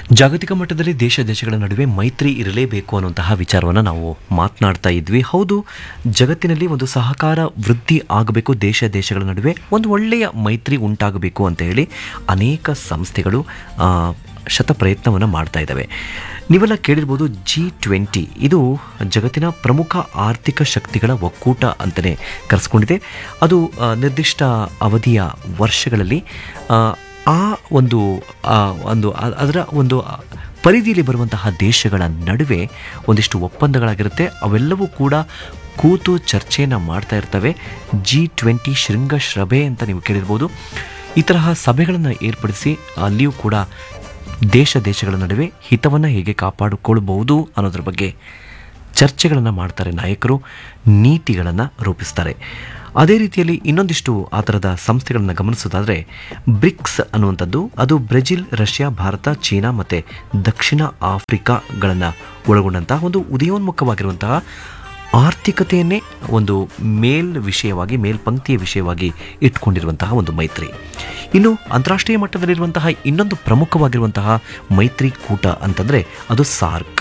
ಜಾಗತಿಕ ಮಟ್ಟದಲ್ಲಿ ದೇಶ ದೇಶಗಳ ನಡುವೆ ಮೈತ್ರಿ ಇರಲೇಬೇಕು ಅನ್ನುವಂತಹ ವಿಚಾರವನ್ನು ನಾವು ಮಾತನಾಡ್ತಾ ಇದ್ವಿ ಹೌದು ಜಗತ್ತಿನಲ್ಲಿ ಒಂದು ಸಹಕಾರ ವೃದ್ಧಿ ಆಗಬೇಕು ದೇಶ ದೇಶಗಳ ನಡುವೆ ಒಂದು ಒಳ್ಳೆಯ ಮೈತ್ರಿ ಉಂಟಾಗಬೇಕು ಅಂತ ಹೇಳಿ ಅನೇಕ ಸಂಸ್ಥೆಗಳು ಆ, ಶತ ಪ್ರಯತ್ನವನ್ನು ಮಾಡ್ತಾ ಇದ್ದಾವೆ ನೀವೆಲ್ಲ ಕೇಳಿರ್ಬೋದು ಜಿ ಟ್ವೆಂಟಿ ಇದು ಜಗತ್ತಿನ ಪ್ರಮುಖ ಆರ್ಥಿಕ ಶಕ್ತಿಗಳ ಒಕ್ಕೂಟ ಅಂತಲೇ ಕರೆಸ್ಕೊಂಡಿದೆ ಅದು ಆ, ನಿರ್ದಿಷ್ಟ ಅವಧಿಯ ವರ್ಷಗಳಲ್ಲಿ ಆ, ಆ ಒಂದು ಆ ಒಂದು ಅ- ಅದರ ಒಂದು ಆ ಪರಿಧಿಯಲ್ಲಿ ಬರುವಂತಹ ದೇಶಗಳ ನಡುವೆ ಒಂದಿಷ್ಟು ಒಪ್ಪಂದಗಳಾಗಿರುತ್ತೆ ಅವೆಲ್ಲವೂ ಕೂಡ ಕೂತು ಚರ್ಚೆಯನ್ನು ಮಾಡ್ತಾ ಇರ್ತವೆ ಜಿ ಟ್ವೆಂಟಿ ಶೃಂಗಶ್ರಭೆ ಅಂತ ನೀವು ಕೇಳಿರ್ಬೋದು ಈ ತರಹ ಸಭೆಗಳನ್ನು ಏರ್ಪಡಿಸಿ ಅಲ್ಲಿಯೂ ಕೂಡ ದೇಶ ದೇಶಗಳ ನಡುವೆ ಹಿತವನ್ನು ಹೇಗೆ ಕಾಪಾಡಿಕೊಳ್ಬಹುದು ಅನ್ನೋದ್ರ ಬಗ್ಗೆ ಚರ್ಚೆಗಳನ್ನು ಮಾಡ್ತಾರೆ ನಾಯಕರು ನೀತಿಗಳನ್ನು ರೂಪಿಸ್ತಾರೆ ಅದೇ ರೀತಿಯಲ್ಲಿ ಇನ್ನೊಂದಿಷ್ಟು ಆ ಥರದ ಸಂಸ್ಥೆಗಳನ್ನು ಗಮನಿಸೋದಾದರೆ ಬ್ರಿಕ್ಸ್ ಅನ್ನುವಂಥದ್ದು ಅದು ಬ್ರೆಜಿಲ್ ರಷ್ಯಾ ಭಾರತ ಚೀನಾ ಮತ್ತು ದಕ್ಷಿಣ ಆಫ್ರಿಕಾಗಳನ್ನು ಒಳಗೊಂಡಂತಹ ಒಂದು ಉದಯೋನ್ಮುಖವಾಗಿರುವಂತಹ ಆರ್ಥಿಕತೆಯನ್ನೇ ಒಂದು ಮೇಲ್ ವಿಷಯವಾಗಿ ಮೇಲ್ಪಂಕ್ತಿಯ ವಿಷಯವಾಗಿ ಇಟ್ಕೊಂಡಿರುವಂತಹ ಒಂದು ಮೈತ್ರಿ ಇನ್ನು ಅಂತಾರಾಷ್ಟ್ರೀಯ ಮಟ್ಟದಲ್ಲಿರುವಂತಹ ಇನ್ನೊಂದು ಪ್ರಮುಖವಾಗಿರುವಂತಹ ಮೈತ್ರಿಕೂಟ ಅಂತಂದರೆ ಅದು ಸಾರ್ಕ್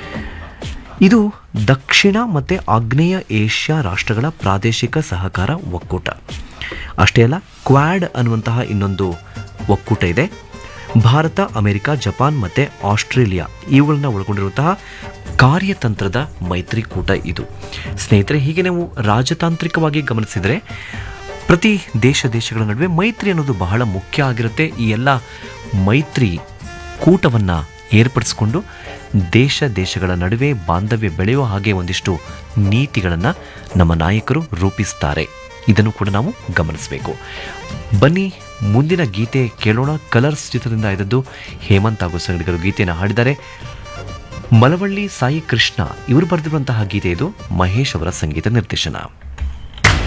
ಇದು ದಕ್ಷಿಣ ಮತ್ತು ಆಗ್ನೇಯ ಏಷ್ಯಾ ರಾಷ್ಟ್ರಗಳ ಪ್ರಾದೇಶಿಕ ಸಹಕಾರ ಒಕ್ಕೂಟ ಅಷ್ಟೇ ಅಲ್ಲ ಕ್ವಾಡ್ ಅನ್ನುವಂತಹ ಇನ್ನೊಂದು ಒಕ್ಕೂಟ ಇದೆ ಭಾರತ ಅಮೆರಿಕ ಜಪಾನ್ ಮತ್ತು ಆಸ್ಟ್ರೇಲಿಯಾ ಇವುಗಳನ್ನ ಒಳಗೊಂಡಿರುವಂತಹ ಕಾರ್ಯತಂತ್ರದ ಮೈತ್ರಿಕೂಟ ಇದು ಸ್ನೇಹಿತರೆ ಹೀಗೆ ನಾವು ರಾಜತಾಂತ್ರಿಕವಾಗಿ ಗಮನಿಸಿದರೆ ಪ್ರತಿ ದೇಶ ದೇಶಗಳ ನಡುವೆ ಮೈತ್ರಿ ಅನ್ನೋದು ಬಹಳ ಮುಖ್ಯ ಆಗಿರುತ್ತೆ ಈ ಎಲ್ಲ ಮೈತ್ರಿ ಕೂಟವನ್ನು ಏರ್ಪಡಿಸಿಕೊಂಡು ದೇಶ ದೇಶಗಳ ನಡುವೆ ಬಾಂಧವ್ಯ ಬೆಳೆಯುವ ಹಾಗೆ ಒಂದಿಷ್ಟು ನೀತಿಗಳನ್ನು ನಮ್ಮ ನಾಯಕರು ರೂಪಿಸ್ತಾರೆ ಇದನ್ನು ಕೂಡ ನಾವು ಗಮನಿಸಬೇಕು ಬನ್ನಿ ಮುಂದಿನ ಗೀತೆ ಕೇಳೋಣ ಕಲರ್ಸ್ ಚಿತ್ರದಿಂದ ಆಯ್ದದ್ದು ಹೇಮಂತ್ ಹಾಗೂ ಸಂಗಡಿಗರು ಗೀತೆಯನ್ನು ಹಾಡಿದ್ದಾರೆ ಮಲವಳ್ಳಿ ಸಾಯಿ ಕೃಷ್ಣ ಇವರು ಬರೆದಿರುವಂತಹ ಗೀತೆ ಇದು ಮಹೇಶ್ ಅವರ ಸಂಗೀತ ನಿರ್ದೇಶನ